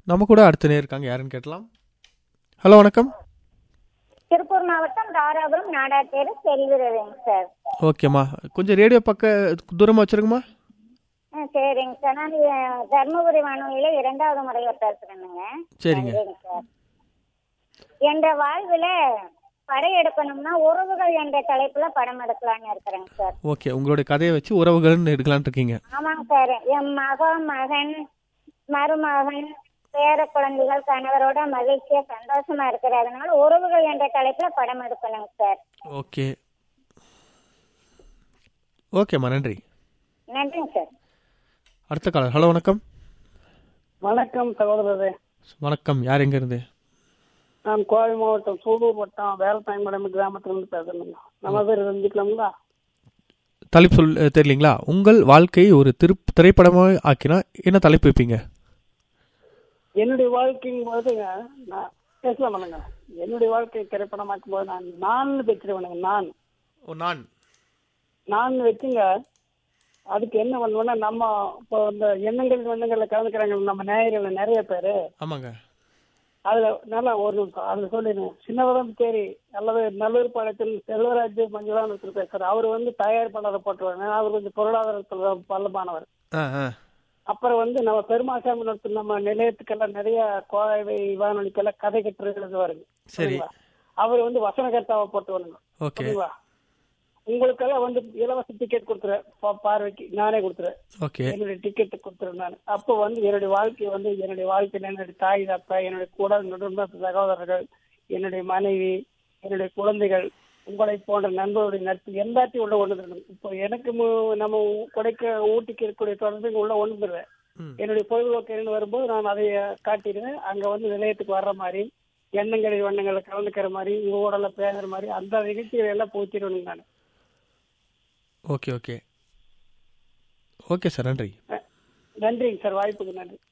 நம்ம கூட அடுத்த நேர் இருக்காங்க யாருன்னு கேட்டலாம் ஹலோ வணக்கம் திருப்பூர் மாவட்டம் தாராபுரம் நாடாத்தேரு செல்விரவிங்க சார் ஓகேம்மா கொஞ்சம் ரேடியோ பக்க தூரமாக வச்சுருங்கம்மா ஆ சரிங்க சார் நான் அஹ், தர்மபுரி வானொலியில இரண்டாவது முறையாக பேசுறேனுங்க சரிங்க நன்றிங்க சார் என்ற வாழ்வில் படையெடுக்கணும்னா உறவுகள் என்ற தலைப்புல படம் எடுக்கலாம்னு இருக்கிறேங்க சார் ஓகே உங்களுடைய கதையை வச்சு உறவுகள்னு எடுக்கலாம்னு இருக்கீங்க ஆமாங்க சார் என் மகன் மகன் மருமகன் பேர குழந்தைகள் கணவரோட மகிழ்ச்சியா சந்தோஷமா இருக்கிறதுனால உறவுகள் என்ற தலைப்புல படம் எடுக்கணுங்க சார் ஓகே ஓகேம்மா நன்றி நன்றிங்க சார் அடுத்த காலர் ஹலோ வணக்கம் வணக்கம் சகோதரரே வணக்கம் யார் எங்கேருந்து நான் கோவை மாவட்டம் சூலூர் வட்டம் வேலத்தாயமடம் கிராமத்திலிருந்து பேசுறேங்க நம்ம பேர் தெரிஞ்சுக்கலாங்களா தலைப்பு சொல் அஹ், தெரியலீங்களா உங்கள் வாழ்க்கையை ஒரு திரு திரைப்படமாக ஆக்கினா என்ன தலைப்பு வைப்பீங்க என்னுடைய வாழ்க்கையும் போதுங்க நான் பேசலாம் பண்ணுங்க என்னுடைய வாழ்க்கை திரைப்படமாக்கும் போது நான் நான் வச்சிருவேனுங்க நான் ஓ நான் நான் வச்சுங்க அதுக்கு என்ன பண்ணுவேன்னா நம்ம இப்போ இந்த எண்ணங்கள் எண்ணங்கள்ல கலந்துக்கிறாங்க நம்ம நேயர்கள் நிறைய பேர் ஆமாங்க அதுல நல்லா ஒரு நிமிஷம் அதுல சொல்லிடுறேன் சின்னவரம் சரி அல்லது நல்லூர் பாளையத்தில் செல்வராஜ் மஞ்சுளான்னு ஒருத்தர் பேசுறாரு அவர் வந்து தயாரிப்பாளரை போட்டுருவாங்க அவர் கொஞ்சம் பொருளாதாரத்தில் பல்லமானவர் ஆ ஆ அப்புறம் வந்து நம்ம பெருமாசாமி நடத்தும் நம்ம நிலையத்துக்கெல்லாம் நிறைய கோவை வானொலிக்கெல்லாம் கதை கட்டுறது எழுதுவாருங்க சரி சரிங்களா? அவர் வந்து வசனகர்த்தாவை போட்டு வருங்க ஓகே சரிங்களா உங்களுக்கெல்லாம் வந்து இலவச டிக்கெட் கொடுத்துறேன் பா- பார்வைக்கு நானே கொடுத்துறேன் ஓகே என்னுடைய டிக்கெட் கொடுத்துறேன் நான் அப்போ வந்து என்னுடைய வாழ்க்கை வந்து என்னுடைய வாழ்க்கையில என்னுடைய தாய் தப்பா என்னுடைய கூட நடுந்த சகோதரர்கள் என்னுடைய மனைவி என்னுடைய குழந்தைகள் உங்களை போன்ற நண்பர்களுடைய நட்பு எல்லாத்தையும் உள்ள ஒன்று இப்போ எனக்கு மு- நம்ம ஊ- கொடைக்க ஊட்டிக்கு இருக்கக்கூடிய தொடர்பு இங்க உள்ள ஒன்றுடுவேன் ம் என்னுடைய பொழுதுபோக்கு என்னன்னு வரும்போது நான் அதை காட்டிடுவேன் அங்க வந்து நிலையத்துக்கு வர்ற மாதிரி எண்ணங்களை வண்ணங்களை கலந்துக்கிற மாதிரி உங்க உடல பேசுற மாதிரி அந்த நிகழ்ச்சிகளை எல்லாம் பூச்சிடுவேன் நான் ஓகே ஓகே ஓகே சார் நன்றி நன்றிங்க சார் வாய்ப்புக்கு நன்றி